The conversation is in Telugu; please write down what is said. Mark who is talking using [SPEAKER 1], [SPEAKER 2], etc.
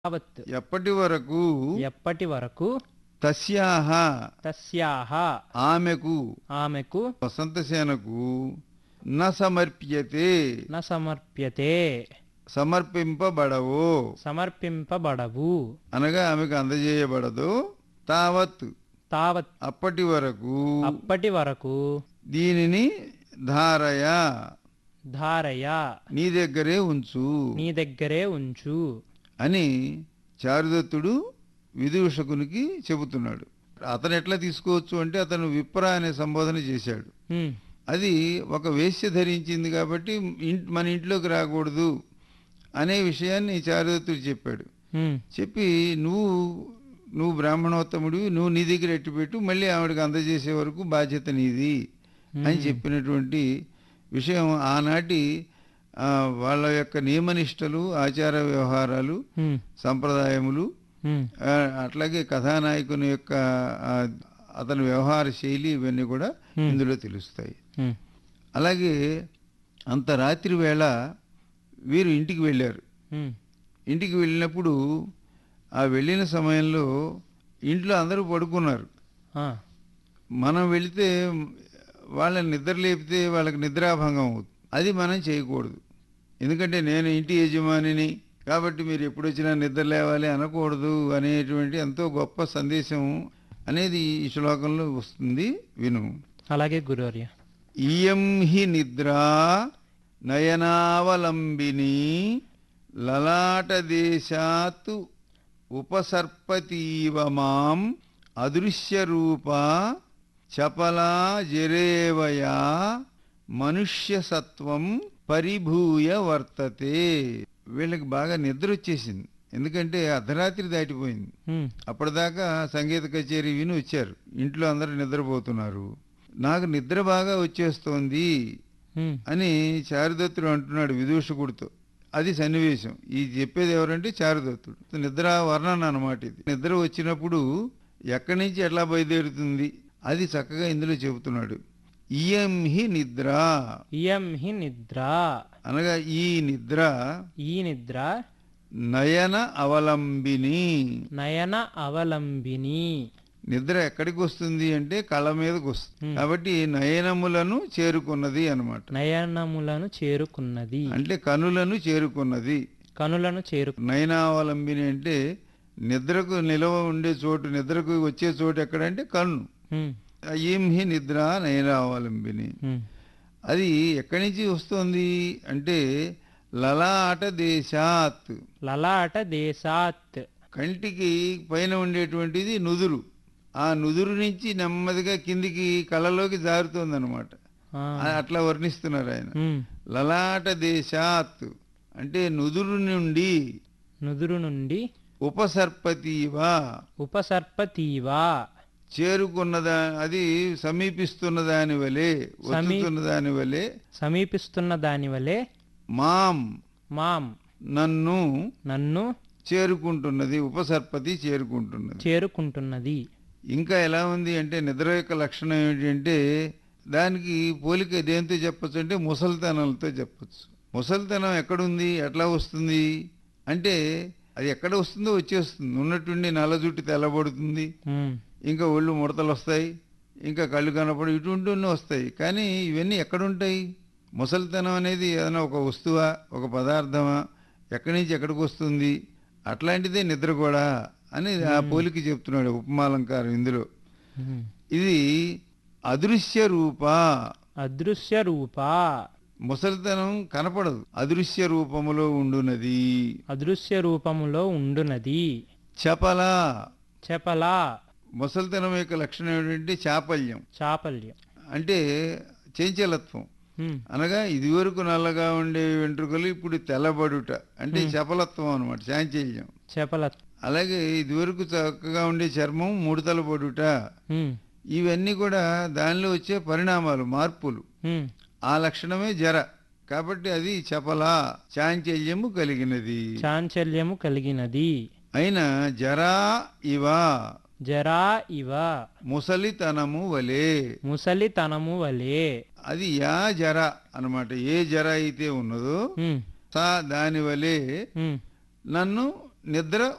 [SPEAKER 1] యావత్
[SPEAKER 2] ఎప్పటి వరకు
[SPEAKER 1] ఎప్పటి వరకు
[SPEAKER 2] తస్యాహ
[SPEAKER 1] తస్యాహ
[SPEAKER 2] ఆమెకు
[SPEAKER 1] ఆమెకు
[SPEAKER 2] వసంతసేనకు న సమర్ప్యతే
[SPEAKER 1] న సమర్ప్యతే
[SPEAKER 2] సమర్పింపబడవో
[SPEAKER 1] సమర్పింపబడవు
[SPEAKER 2] అనగా ఆమెకు అందజేయబడదు తావత్
[SPEAKER 1] తావత్
[SPEAKER 2] అప్పటి వరకు
[SPEAKER 1] అప్పటి వరకు
[SPEAKER 2] దీనిని ధారయ
[SPEAKER 1] ధారయ
[SPEAKER 2] నీ దగ్గరే ఉంచు
[SPEAKER 1] నీ దగ్గరే ఉంచు
[SPEAKER 2] అని చారుదత్తుడు విదూషకునికి చెబుతున్నాడు అతను ఎట్లా తీసుకోవచ్చు అంటే అతను విప్ర అనే సంబోధన చేశాడు
[SPEAKER 1] హ్మ్.
[SPEAKER 2] అది ఒక వేశ్య ధరించింది కాబట్టి ఇన్- మన ఇంట్లోకి రాకూడదు అనే విషయాన్ని చారుదత్తుడు చెప్పాడు
[SPEAKER 1] హ్మ్.
[SPEAKER 2] చెప్పి నువ్వు నువ్వు బ్రాహ్మణోత్తముడివి నువ్వు నీ దగ్గర ఎట్టుపెట్టు మళ్ళీ ఆవిడకి అందజేసే వరకు బాధ్యత నీది అని చెప్పినటువంటి విషయం ఆనాటి ఆ, వాళ్ళ యొక్క నియమనిష్టలు ఆచార వ్యవహారాలు
[SPEAKER 1] హ్మ్.
[SPEAKER 2] సంప్రదాయములు
[SPEAKER 1] హ్మ్.
[SPEAKER 2] ఆ, అట్లాగే కథానాయకుని యొక్క ఆ, అతని వ్యవహార శైలి ఇవన్నీ కూడా ఇందులో తెలుస్తాయి
[SPEAKER 1] హ్మ్.
[SPEAKER 2] అలాగే అంత రాత్రి వేళ వీరు ఇంటికి వెళ్ళారు
[SPEAKER 1] హ్మ్.
[SPEAKER 2] ఇంటికి వెళ్ళినప్పుడు ఆ వెళ్ళిన సమయంలో ఇంట్లో అందరూ పడుకున్నారు
[SPEAKER 1] ఆ.
[SPEAKER 2] మనం వెళితే వాళ్ళని నిద్ర లేపితే వాళ్ళకి నిద్రాభంగం అవుతుంది అది మనం చేయకూడదు ఎందుకంటే నేను ఇంటి యజమానిని కాబట్టి మీరు ఎప్పుడు వచ్చినా నిద్ర లేవాలి అనకూడదు అనేటువంటి ఎంతో గొప్ప సందేశం అనేది ఈ శ్లోకంలో వస్తుంది విను
[SPEAKER 1] అలాగే గురువర్య
[SPEAKER 2] ఇయం హి నిద్రా నయనావలంబిని లలాటదేశాత్ ఉపసర్పతీవ మాం అదృశ్యరూప చపలా జరేవయా మనుష్యసత్వం పరిభూయ వర్తతే వీళ్ళకి బాగా నిద్ర వచ్చేసింది ఎందుకంటే అర్ధరాత్రి దాటిపోయింది
[SPEAKER 1] హ్మ్.
[SPEAKER 2] అప్పటిదాకా సంగీత కచేరీ విని వచ్చారు ఇంట్లో అందరూ నిద్రపోతున్నారు నాకు నిద్ర బాగా వచ్చేస్తోంది
[SPEAKER 1] హ్మ్.
[SPEAKER 2] అని చారుదత్తుడు అంటున్నాడు విదూషకుడితో అది సన్నివేశం ఈ చెప్పేది ఎవరంటే చారుదత్తుడు నిద్ర వర్ణన అన్నమాట ఇది నిద్ర వచ్చినప్పుడు ఎక్కడి నుంచి ఎట్లా బయలుదేరుతుంది అది చక్కగా ఇందులో చెబుతున్నాడు ఇయం హి నిద్ర
[SPEAKER 1] ఇయం హి నిద్ర
[SPEAKER 2] అనగా ఈ నిద్ర
[SPEAKER 1] ఈ నిద్ర
[SPEAKER 2] నయన అవలంబిని
[SPEAKER 1] నయన అవలంబిని
[SPEAKER 2] నిద్ర ఎక్కడికి వస్తుంది అంటే కళ్ళ మీదకి వస్తుంది కాబట్టి నయనములను చేరుకున్నది అన్నమాట
[SPEAKER 1] నయనములను చేరుకున్నది
[SPEAKER 2] అంటే కనులను చేరుకున్నది
[SPEAKER 1] కనులను చేరు
[SPEAKER 2] నయనావలంబిని అంటే నిద్రకు నిలవ ఉండే చోటు నిద్రకు వచ్చే చోటు ఎక్కడంటే కన్ను
[SPEAKER 1] హ్మ్.
[SPEAKER 2] ఏం హి నిద్ర నయనావలంబిని
[SPEAKER 1] హ్మ్.
[SPEAKER 2] అది ఎక్కడి నుంచి వస్తుంది అంటే లలాట దేశాత్
[SPEAKER 1] లలాట దేశాత్
[SPEAKER 2] కంటికి పైన ఉండేటువంటిది నుదురు ఆ నుదురు నుంచి నెమ్మదిగా కిందికి కళ్ళలోకి జారుతోంది అనమాట
[SPEAKER 1] ఆ.
[SPEAKER 2] అట్లా వర్ణిస్తున్నారు ఆయన
[SPEAKER 1] హ్మ్.
[SPEAKER 2] లలాట దేశాత్ అంటే నుదురు నుండి
[SPEAKER 1] నుదురు నుండి
[SPEAKER 2] ఉపసర్పతీవా
[SPEAKER 1] ఉపసర్పతీవా
[SPEAKER 2] చేరుకున్నదా అది సమీపిస్తున్న దాని వలె వస్తున్న దాని వలె
[SPEAKER 1] సమీపిస్తున్న దాని వలె
[SPEAKER 2] మాం
[SPEAKER 1] మాం
[SPEAKER 2] నన్ను
[SPEAKER 1] నన్ను
[SPEAKER 2] చేరుకుంటున్నది ఉపసర్పతి చేరుకుంటున్నది
[SPEAKER 1] చేరుకుంటున్నది
[SPEAKER 2] ఇంకా ఎలా ఉంది అంటే నిద్ర యొక్క లక్షణం ఏంటంటే దానికి పోలిక దేంతో చెప్పొచ్చు అంటే ముసలితనంతో చెప్పొచ్చు ముసలితనం ఎక్కడుంది ఎట్లా వస్తుంది అంటే అది ఎక్కడ వస్తుందో వచ్చేస్తుంది ఉన్నట్టుండి నల్ల జుట్టు తెల్లబడుతుంది
[SPEAKER 1] హ్మ్.
[SPEAKER 2] ఇంకా ఒళ్ళు ముడతలు వస్తాయి ఇంకా కళ్ళు కనపడి ఇటువంటివన్నీ వస్తాయి కానీ ఇవన్నీ ఎక్కడుంటాయి ముసలితనం అనేది ఏదైనా ఒక వస్తువా ఒక పదార్థమా ఎక్కడి నుంచి ఎక్కడికి వస్తుంది అట్లాంటిదే నిద్ర కూడా అని ఆ పోలిక చెప్తున్నాడు ఉపమాలంకారం ఇందులో
[SPEAKER 1] హ్మ్.
[SPEAKER 2] ఇది అదృశ్య రూప
[SPEAKER 1] అదృశ్య రూపా
[SPEAKER 2] ముసలితనం కనపడదు అదృశ్య రూపములో ఉండునది
[SPEAKER 1] అదృశ్య రూపములో ఉండునది
[SPEAKER 2] చపల
[SPEAKER 1] చెపలా
[SPEAKER 2] ముసలితనం యొక్క లక్షణం ఏంటంటే చాపల్యం
[SPEAKER 1] చాపల్యం
[SPEAKER 2] అంటే చంచలత్వం
[SPEAKER 1] హ్మ్.
[SPEAKER 2] అనగా ఇదివరకు నల్లగా ఉండే వెంట్రుకలు ఇప్పుడు తెల్లబడుట అంటే చపలత్వం అనమాట చాంచల్యం
[SPEAKER 1] చెపల
[SPEAKER 2] అలాగే ఇదివరకు చక్కగా ఉండే చర్మం ముడతల పడుట
[SPEAKER 1] హ్మ్.
[SPEAKER 2] ఇవన్నీ కూడా దానిలో వచ్చే పరిణామాలు మార్పులు
[SPEAKER 1] హ్మ్.
[SPEAKER 2] ఆ లక్షణమే జర కాబట్టి అది చపల చాంచల్యము కలిగినది
[SPEAKER 1] చాంచల్యము కలిగినది
[SPEAKER 2] అయినా జరా ఇవ
[SPEAKER 1] జరా ఇవ
[SPEAKER 2] ముసలితనము వలె
[SPEAKER 1] ముసలితనము వలె
[SPEAKER 2] అది యా జర అన్నమాట ఏ జర అయితే ఉన్నదో
[SPEAKER 1] హ్మ్.
[SPEAKER 2] సా దాని వలె
[SPEAKER 1] హ్మ్.
[SPEAKER 2] నన్ను నిద్ర